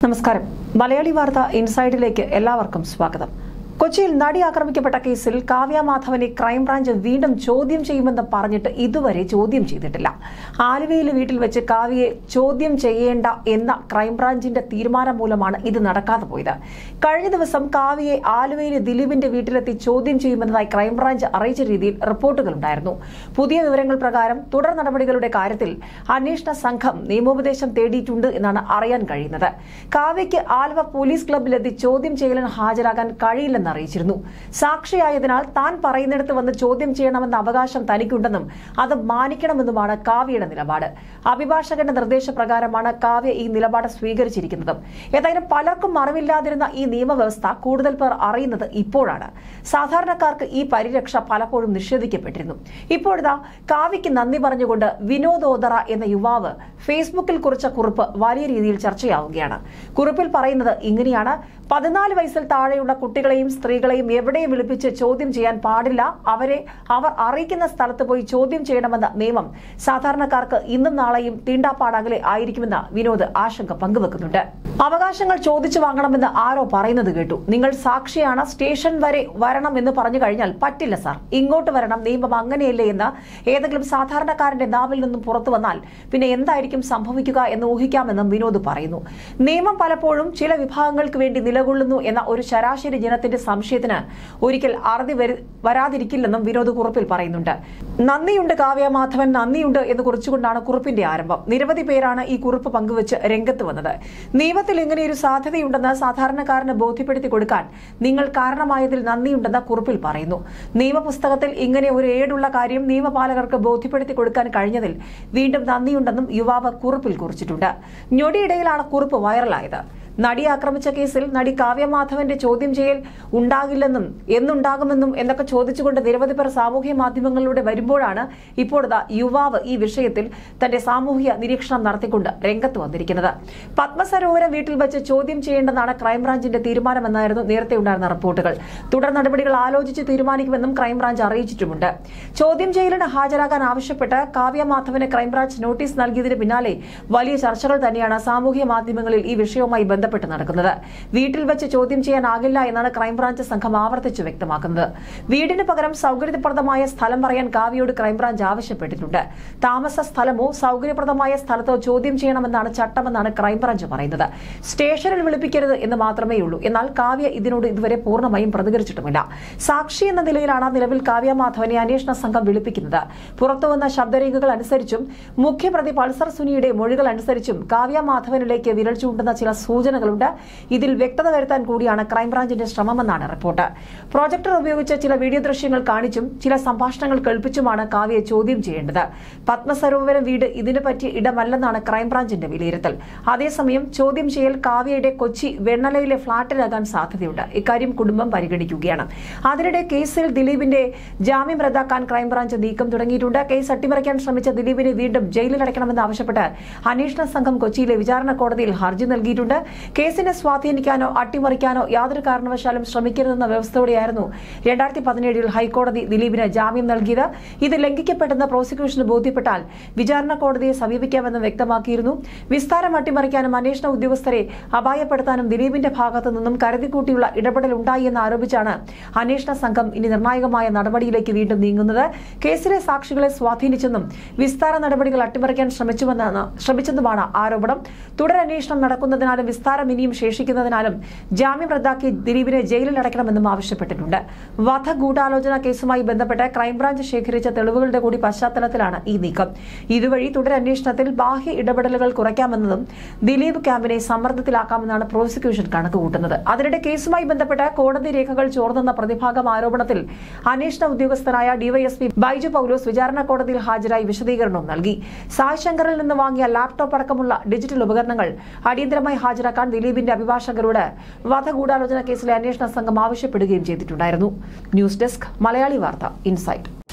നമസ്കാരം മലയാളി വാർത്ത ഇൻസൈഡിലേക്ക് എല്ലാവർക്കും സ്വാഗതം കൊച്ചിയിൽ നടി ആക്രമിക്കപ്പെട്ട കേസിൽ കാവ്യ മാധവനെ ക്രൈംബ്രാഞ്ച് വീണ്ടും ചോദ്യം ചെയ്യുമെന്ന് പറഞ്ഞിട്ട് ഇതുവരെ ചോദ്യം ചെയ്തിട്ടില്ല ആലുവയിലെ വീട്ടിൽ വെച്ച് കാവ്യയെ ചോദ്യം ചെയ്യേണ്ട എന്ന ക്രൈംബ്രാഞ്ചിന്റെ തീരുമാനം മൂലമാണ് ഇത് നടക്കാതെ പോയത് കഴിഞ്ഞ ദിവസം കാവ്യയെ ആലുവയിലെ ദിലീപിന്റെ വീട്ടിലെത്തി ചോദ്യം ചെയ്യുമെന്നതായി ക്രൈംബ്രാഞ്ച് അറിയിച്ച രീതിയിൽ റിപ്പോർട്ടുകളുണ്ടായിരുന്നു പുതിയ വിവരങ്ങൾ പ്രകാരം തുടർ നടപടികളുടെ കാര്യത്തിൽ അന്വേഷണ സംഘം നിയമോപദേശം തേടിയിട്ടുണ്ട് എന്നാണ് അറിയാൻ കഴിയുന്നത് കാവ്യയ്ക്ക് ആലുവ പോലീസ് ക്ലബ്ബിലെത്തി ചോദ്യം ചെയ്യലിന് ഹാജരാകാൻ കഴിയില്ലെന്ന് അറിയിച്ചിരുന്നു സാക്ഷിയായതിനാൽ താൻ പറയുന്നിടത്ത് വന്ന് ചോദ്യം ചെയ്യണമെന്ന അവകാശം തനിക്കുണ്ടെന്നും അത് മാനിക്കണമെന്നുമാണ് കാവ്യയുടെ നിലപാട് അഭിഭാഷകന്റെ നിർദ്ദേശപ്രകാരമാണ് കാവ്യ ഈ നിലപാട് സ്വീകരിച്ചിരിക്കുന്നത് ഏതായാലും പലർക്കും അറിവില്ലാതിരുന്ന ഈ നിയമവ്യവസ്ഥ കൂടുതൽ പേർ അറിയുന്നത് ഇപ്പോഴാണ് സാധാരണക്കാർക്ക് ഈ പരിരക്ഷ പലപ്പോഴും നിഷേധിക്കപ്പെട്ടിരുന്നു ഇപ്പോഴിതാ കാവ്യയ്ക്ക് നന്ദി പറഞ്ഞുകൊണ്ട് വിനോദ് ഓദറ എന്ന യുവാവ് ഫേസ്ബുക്കിൽ കുറിച്ച കുറിപ്പ് വലിയ രീതിയിൽ ചർച്ചയാവുകയാണ് കുറിപ്പിൽ പറയുന്നത് ഇങ്ങനെയാണ് പതിനാല് വയസ്സിൽ താഴെയുള്ള കുട്ടികളെയും സ്ത്രീകളെയും എവിടെയും വിളിപ്പിച്ച് ചോദ്യം ചെയ്യാൻ പാടില്ല അവരെ അവർ അറിയിക്കുന്ന സ്ഥലത്ത് പോയി ചോദ്യം ചെയ്യണമെന്ന നിയമം സാധാരണക്കാർക്ക് ഇന്നും നാളെയും തീണ്ടാപ്പാടകലെ ആയിരിക്കുമെന്ന് വിനോദ് ആശങ്ക പങ്കുവെക്കുന്നുണ്ട് അവകാശങ്ങൾ ചോദിച്ചു വാങ്ങണമെന്ന് ആരോ പറയുന്നത് കേട്ടു നിങ്ങൾ സാക്ഷിയാണ് സ്റ്റേഷൻ വരെ വരണം എന്ന് പറഞ്ഞു കഴിഞ്ഞാൽ പറ്റില്ല സാർ ഇങ്ങോട്ട് വരണം നിയമം അങ്ങനെയല്ലേ എന്ന് ഏതെങ്കിലും സാധാരണക്കാരന്റെ നാവിൽ നിന്നും പുറത്തു വന്നാൽ പിന്നെ എന്തായിരിക്കും സംഭവിക്കുക എന്ന് ഊഹിക്കാമെന്നും വിനോദ് പറയുന്നു നിയമം പലപ്പോഴും ചില വിഭാഗങ്ങൾക്ക് വേണ്ടി നിലകൊള്ളുന്നു എന്ന ഒരു ശരാശരി ജനത്തിന്റെ സംശയത്തിന് ഒരിക്കൽ അറുതി വരു- വരാതിരിക്കില്ലെന്നും വിനോദ് കുറിപ്പിൽ പറയുന്നുണ്ട് നന്ദിയുണ്ട് കാവ്യ മാധവൻ നന്ദിയുണ്ട് എന്ന് കുറിച്ചുകൊണ്ടാണ് കുറിപ്പിന്റെ ആരംഭം നിരവധി പേരാണ് ഈ കുറിപ്പ് പങ്കുവച്ച് രംഗത്ത് വന്നത് നിയമത്തിൽ ഇങ്ങനെയൊരു സാധ്യതയുണ്ടെന്ന് സാധാരണക്കാരന് ബോധ്യപ്പെടുത്തി കൊടുക്കാൻ നിങ്ങൾ കാരണമായതിൽ നന്ദിയുണ്ടെന്ന് കുറിപ്പിൽ പറയുന്നു നിയമപുസ്തകത്തിൽ ഇങ്ങനെ ഒരു ഏടുള്ള കാര്യം നിയമപാലകർക്ക് ബോധ്യപ്പെടുത്തി കൊടുക്കാൻ കഴിഞ്ഞതിൽ വീണ്ടും നന്ദിയുണ്ടെന്നും യുവാവ് കുറിപ്പിൽ കുറിച്ചിട്ടുണ്ട് ഞൊടിയിടയിലാണ് കുറിപ്പ് വൈറലായത് നടി ആക്രമിച്ച കേസിൽ നടി കാവ്യമാധവന്റെ ചോദ്യം ചെയ്യൽ ഉണ്ടാകില്ലെന്നും എന്നുണ്ടാകുമെന്നും എന്നൊക്കെ ചോദിച്ചുകൊണ്ട് നിരവധി പേർ സാമൂഹ്യ മാധ്യമങ്ങളിലൂടെ വരുമ്പോഴാണ് ഇപ്പോഴത്തെ യുവാവ് ഈ വിഷയത്തിൽ തന്റെ സാമൂഹ്യ നിരീക്ഷണം നടത്തിക്കൊണ്ട് രംഗത്ത് വന്നിരിക്കുന്നത് പത്മസരോവരം വീട്ടിൽ വെച്ച് ചോദ്യം ചെയ്യേണ്ടെന്നാണ് ക്രൈംബ്രാഞ്ചിന്റെ തീരുമാനമെന്നായിരുന്നു നേരത്തെ ഉണ്ടായിരുന്ന റിപ്പോർട്ടുകൾ തുടർ നടപടികൾ ആലോചിച്ച് തീരുമാനിക്കുമെന്നും ക്രൈംബ്രാഞ്ച് അറിയിച്ചിട്ടുമുണ്ട് ചോദ്യം ചെയ്യലിന് ഹാജരാകാൻ ആവശ്യപ്പെട്ട് കാവ്യമാധവന് ക്രൈംബ്രാഞ്ച് നോട്ടീസ് നൽകിയതിന് പിന്നാലെ വലിയ ചർച്ചകൾ തന്നെയാണ് സാമൂഹ്യ മാധ്യമങ്ങളിൽ ഈ വിഷയവുമായി ബന്ധപ്പെട്ട് നടക്കുന്നത് വീട്ടിൽ വെച്ച് ചോദ്യം ചെയ്യാനാകില്ല എന്നാണ് ക്രൈംബ്രാഞ്ച് സംഘം ആവർത്തിച്ച് വ്യക്തമാക്കുന്നത് വീടിന് പകരം സൗകര്യപ്രദമായ സ്ഥലം പറയാൻ കാവ്യയോട് ക്രൈംബ്രാഞ്ച് ആവശ്യപ്പെട്ടിട്ടുണ്ട് താമസ സ്ഥലമോ സൗകര്യപ്രദമായ സ്ഥലത്തോ ചോദ്യം ചെയ്യണമെന്നാണ് ചട്ടമെന്നാണ് ക്രൈംബ്രാഞ്ച് പറയുന്നത് സ്റ്റേഷനിൽ വിളിപ്പിക്കരുത് എന്ന് മാത്രമേ ഉള്ളൂ എന്നാൽ കാവ്യ ഇതിനോട് ഇതുവരെ പൂർണ്ണമായും പ്രതികരിച്ചിട്ടുമില്ല സാക്ഷി എന്ന നിലയിലാണ് നിലവിൽ കാവ്യ മാധവനെ അന്വേഷണ സംഘം വിളിപ്പിക്കുന്നത് പുറത്തുവന്ന ശബ്ദരേഖകൾ അനുസരിച്ചും മുഖ്യപ്രതി പൾസർ സുനിയുടെ മൊഴികൾ അനുസരിച്ചും കാവ്യ മാധവനിലേക്ക് വിരൽ ചൂണ്ടുന്ന ചില സൂചനകളുണ്ട് ഇതിൽ വ്യക്തത വരുത്താൻ കൂടിയാണ് ക്രൈംബ്രാഞ്ചിന്റെ ശ്രമമെന്നാണ് റിപ്പോർട്ട് പ്രൊജക്ടർ ഉപയോഗിച്ച് ചില വീഡിയോ ദൃശ്യങ്ങൾ കാണിച്ചും ചില സംഭാഷണങ്ങൾ കേൾപ്പിച്ചുമാണ് കാവ്യയെ ചോദ്യം ചെയ്യേണ്ടത് പത്മസരോവരം വീട് ഇതിനു പറ്റിയ ഇടമല്ലെന്നാണ് ക്രൈംബ്രാഞ്ചിന്റെ വിലയിരുത്തൽ അതേസമയം ചോദ്യം ചെയ്യൽ കാവ്യയുടെ കൊച്ചി വെണ്ണലയിലെ ഫ്ളാറ്റിലാകാൻ സാധ്യതയുണ്ട് ഇക്കാര്യം കുടുംബം പരിഗണിക്കുകയാണ് അതിനിടെ കേസിൽ ദിലീപിന്റെ ജാമ്യം റദ്ദാക്കാൻ ക്രൈംബ്രാഞ്ച് നീക്കം തുടങ്ങിയിട്ടുണ്ട് കേസ് അട്ടിമറിക്കാൻ ശ്രമിച്ച ദിലീപിനെ വീണ്ടും ജയിലിൽ അടയ്ക്കണമെന്ന് ആവശ്യപ്പെട്ട് അന്വേഷണ സംഘം കൊച്ചിയിലെ വിചാരണ കോടതിയിൽ ഹർജി നൽകിയിട്ടുണ്ട് കേസിനെ സ്വാധീനിക്കാനോ അട്ടിമറിക്കാനോ യാതൊരു കാരണവശാലും ശ്രമിക്കരുതെന്ന വ്യവസ്ഥയോടെയായിരുന്നു രണ്ടായിരത്തി പതിനേഴിൽ ഹൈക്കോടതി ദിലീപിന് ജാമ്യം നൽകിയത് ഇത് ലംഘിക്കപ്പെട്ടെന്ന് പ്രോസിക്യൂഷന് ബോധ്യപ്പെട്ടാൽ വിചാരണ കോടതിയെ സമീപിക്കാമെന്ന് വ്യക്തമാക്കിയിരുന്നു വിസ്താരം അട്ടിമറിക്കാനും അന്വേഷണ ഉദ്യോഗസ്ഥരെ അപായപ്പെടുത്താനും ദിലീപിന്റെ ഭാഗത്തു നിന്നും കരുതിക്കൂട്ടിയുള്ള ഇടപെടൽ ഉണ്ടായി എന്ന് ആരോപിച്ചാണ് അന്വേഷണ സംഘം ഇനി നിർണായകമായ നടപടിയിലേക്ക് വീണ്ടും നീങ്ങുന്നത് കേസിലെ സാക്ഷികളെ സ്വാധീനിച്ചെന്നും വിസ്താര നടപടികൾ അട്ടിമറിക്കാൻ ശ്രമിച്ചുവെന്നാണ് ശ്രമിച്ചെന്നുമാണ് ആരോപണം തുടരന്വേഷണം നടക്കുന്നതിനാലും വിസ്താരം ഇനിയും ശേഷിക്കുന്നതിനാലും ജാമ്യം റദ്ദാക്കി ദിലീപിനെ ജയിലിൽ അടയ്ക്കണമെന്നും ആവശ്യപ്പെട്ടിട്ടുണ്ട് വധഗൂഢാലോചന കേസുമായി ബന്ധപ്പെട്ട് ക്രൈംബ്രാഞ്ച് ശേഖരിച്ച തെളിവുകളുടെ കൂടി പശ്ചാത്തലത്തിലാണ് ഈ നീക്കം ഇതുവഴി തുടരന്വേഷണത്തിൽ ബാഹ്യ ഇടപെടലുകൾ കുറയ്ക്കാമെന്നതും ദിലീപ് ക്യാമ്പിനെ സമ്മർദ്ദത്തിലാക്കാമെന്നാണ് പ്രോസിക്യൂഷൻ കണക്കുകൂട്ടുന്നത് അതിനിടെ കേസുമായി ബന്ധപ്പെട്ട് കോടതി രേഖകൾ ചോർന്നെന്ന പ്രതിഭാഗം ആരോപണത്തിൽ അന്വേഷണ ഉദ്യോഗസ്ഥനായ ഡിവൈഎസ്പി ബൈജു പൌലോസ് വിചാരണ കോടതിയിൽ ഹാജരായി വിശദീകരണവും നൽകി സായ് ശങ്കറിൽ നിന്ന് വാങ്ങിയ ലാപ്ടോപ്പ് അടക്കമുള്ള ഡിജിറ്റൽ ഉപകരണങ്ങൾ അടിയന്തരമായി ഹാജരാക്കാൻ ദിലീപിന്റെ അഭിഭാഷകരോട് വധഗൂഢാലോചന കേസിലെ അന്വേഷണ സംഘം ആവശ്യപ്പെടുകയും ചെയ്തിട്ടുണ്ടായിരുന്നു ന്യൂസ് ഡെസ്ക് മലയാളി വാർത്ത ഇൻസൈറ്റ്